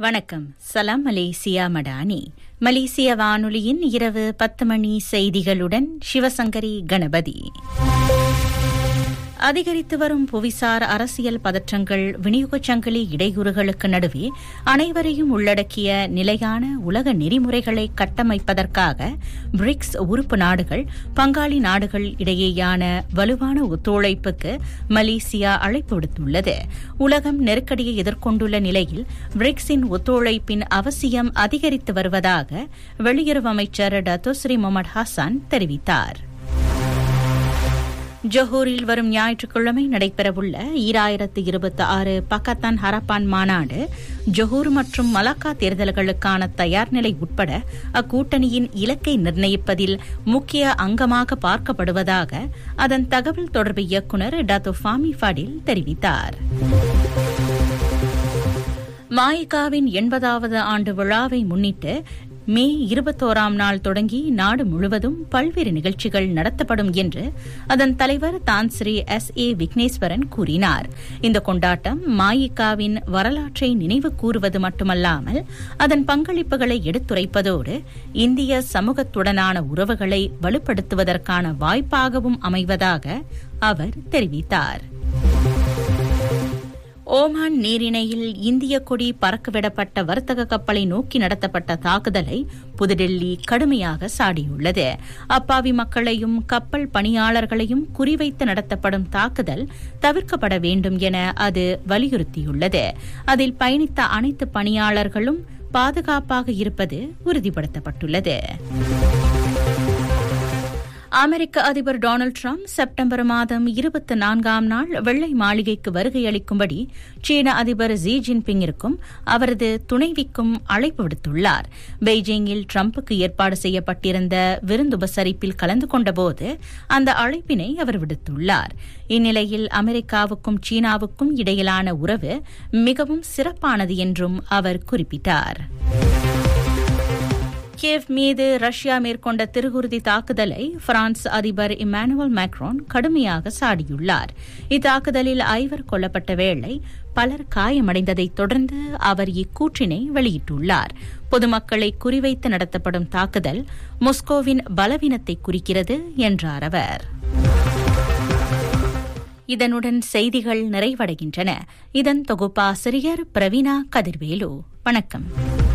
வணக்கம் சலாம் மலேசியா மடானி மலேசிய வானொலியின் இரவு பத்து மணி செய்திகளுடன் சிவசங்கரி கணபதி அதிகரித்து வரும் புவிசார் அரசியல் பதற்றங்கள் விநியோகச் சங்கிலி இடையூறுகளுக்கு நடுவே அனைவரையும் உள்ளடக்கிய நிலையான உலக நெறிமுறைகளை கட்டமைப்பதற்காக பிரிக்ஸ் உறுப்பு நாடுகள் பங்காளி நாடுகள் இடையேயான வலுவான ஒத்துழைப்புக்கு மலேசியா அழைப்பு விடுத்துள்ளது உலகம் நெருக்கடியை எதிர்கொண்டுள்ள நிலையில் பிரிக்ஸின் ஒத்துழைப்பின் அவசியம் அதிகரித்து வருவதாக வெளியுறவு அமைச்சர் டத்தோஸ்ரீ முகமது ஹாசான் தெரிவித்தார் ஜொஹூரில் வரும் ஞாயிற்றுக்கிழமை நடைபெறவுள்ள ஈராயிரத்து இருபத்தி ஆறு பக்கத்தான் ஹரப்பான் மாநாடு ஜொஹூர் மற்றும் மலாக்கா தேர்தல்களுக்கான தயார்நிலை உட்பட அக்கூட்டணியின் இலக்கை நிர்ணயிப்பதில் முக்கிய அங்கமாக பார்க்கப்படுவதாக அதன் தகவல் தொடர்பு இயக்குநர் டாத்தோ ஃபாமி ஃபடில் தெரிவித்தார் மாயிகாவின் எண்பதாவது ஆண்டு விழாவை முன்னிட்டு மே இருபத்தோராம் நாள் தொடங்கி நாடு முழுவதும் பல்வேறு நிகழ்ச்சிகள் நடத்தப்படும் என்று அதன் தலைவர் தான்ஸ்ரீ எஸ் ஏ விக்னேஸ்வரன் கூறினார் இந்த கொண்டாட்டம் மாயிகாவின் வரலாற்றை நினைவு கூறுவது மட்டுமல்லாமல் அதன் பங்களிப்புகளை எடுத்துரைப்பதோடு இந்திய சமூகத்துடனான உறவுகளை வலுப்படுத்துவதற்கான வாய்ப்பாகவும் அமைவதாக அவர் தெரிவித்தார் ஓமான் நீரிணையில் இந்திய கொடி பறக்கவிடப்பட்ட வர்த்தக கப்பலை நோக்கி நடத்தப்பட்ட தாக்குதலை புதுடெல்லி கடுமையாக சாடியுள்ளது அப்பாவி மக்களையும் கப்பல் பணியாளர்களையும் குறிவைத்து நடத்தப்படும் தாக்குதல் தவிர்க்கப்பட வேண்டும் என அது வலியுறுத்தியுள்ளது அதில் பயணித்த அனைத்து பணியாளர்களும் பாதுகாப்பாக இருப்பது உறுதிப்படுத்தப்பட்டுள்ளது அமெரிக்க அதிபர் டொனால்டு டிரம்ப் செப்டம்பர் மாதம் இருபத்தி நான்காம் நாள் வெள்ளை மாளிகைக்கு வருகை அளிக்கும்படி சீன அதிபர் ஜி ஜின்பிங்கிற்கும் அவரது துணைவிக்கும் அழைப்பு விடுத்துள்ளார் பெய்ஜிங்கில் டிரம்புக்கு ஏற்பாடு செய்யப்பட்டிருந்த விருந்துபசரிப்பில் கலந்து கொண்டபோது அந்த அழைப்பினை அவர் விடுத்துள்ளார் இந்நிலையில் அமெரிக்காவுக்கும் சீனாவுக்கும் இடையிலான உறவு மிகவும் சிறப்பானது என்றும் அவர் குறிப்பிட்டார் கியேவ் மீது ரஷ்யா மேற்கொண்ட திருகுருதி தாக்குதலை பிரான்ஸ் அதிபர் இமானுவல் மேக்ரோன் கடுமையாக சாடியுள்ளார் இத்தாக்குதலில் ஐவர் கொல்லப்பட்ட வேளை பலர் காயமடைந்ததைத் தொடர்ந்து அவர் இக்கூற்றினை வெளியிட்டுள்ளார் பொதுமக்களை குறிவைத்து நடத்தப்படும் தாக்குதல் மொஸ்கோவின் பலவீனத்தை குறிக்கிறது என்றார் அவர் இதனுடன் செய்திகள் நிறைவடைகின்றன இதன் தொகுப்பாசிரியர் பிரவீனா கதிர்வேலு வணக்கம்